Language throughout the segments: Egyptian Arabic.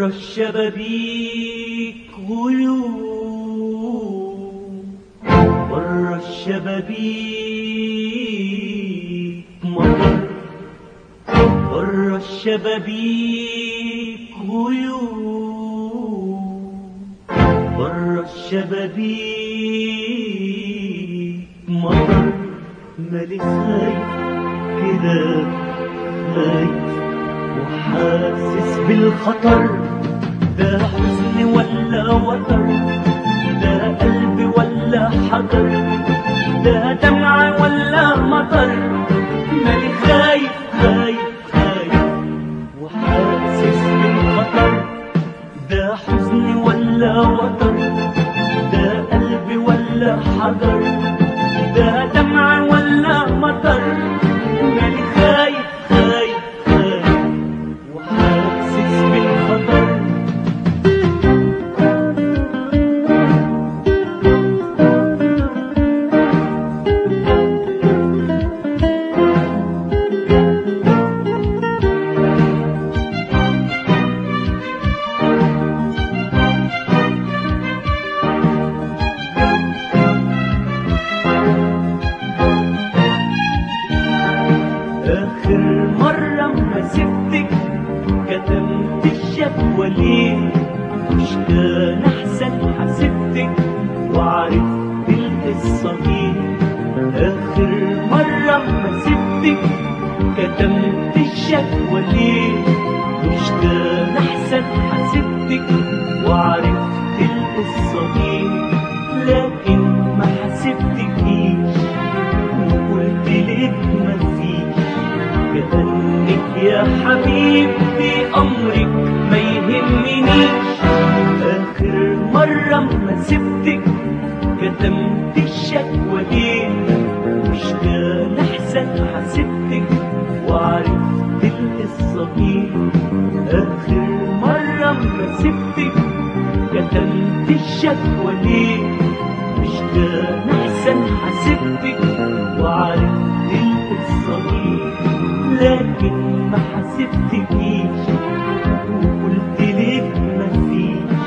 بره الشبابيك غيوم بره الشبابيك مطر بره الشبابيك غيوم بره الشبابيك مطر مالي خايف كده خايف وحاسس بالخطر ده حزن ولا وتر ده قلب ولا حجر ده دمع ولا مطر مالي خايف خايف خايف وحاسس بالخطر ده حزن ولا وتر ده قلب ولا حجر ده دمع ولا مطر مالي خايف خايف خايف وحاسس بالخطر آخر مرة ما سبتك كتمت الشكوى ليه مش كان أحسن حسبتك وعرفت القصة دي آخر مرة ما سبتك كتمت الشكوى ليه مش كان أحسن حسبتك وعرفت القصة دي لكن ما حسبتكيش وقلت لك ما فيش كأنك يا حبيبتي أمرك ما يهمنيش آخر مرة ما سبتك كتمت الشكوى دي مش كان أحسن حسبتك وعرفت القصة دي آخر مرة ما سبتك كتمت الشكوى ليه مش كان أحسن حسبتك وعرفت القصة دي لكن ما حسبتكيش وقلت لك ما فيش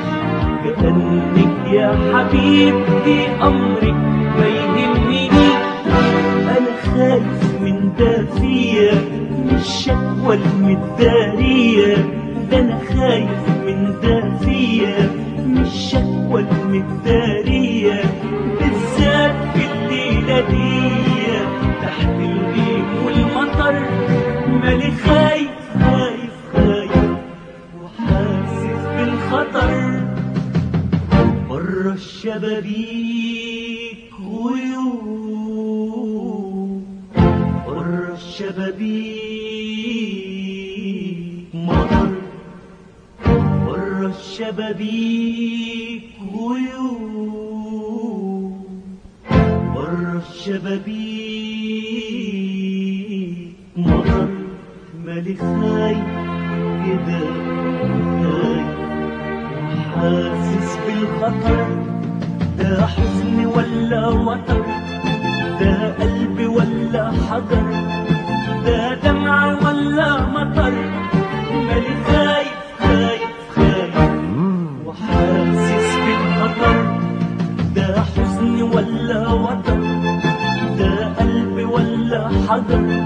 كأنك يا حبيبتي أمرك ما يهمنيش أنا خايف من ده فيا من الشكوى المدارية ده أنا خايف من ده فيا من الشكوى المدارية بالذات في الليلة دي تحت الغيم والمطر مالي خايف خايف خايف وحاسس بالخطر بره الشبابيك غيوم بره الشبابيك مطر بره الشبابيك غيوم بره الشبابيك مطر مالي خايف كده خايف حاسس بالخطر ده حزن ولا وتر ده قلب ولا حجر ده دمع ولا مطر مالي خايف خايف خايف وحاسس بالخطر ده حزن ولا وتر ده قلب ولا حجر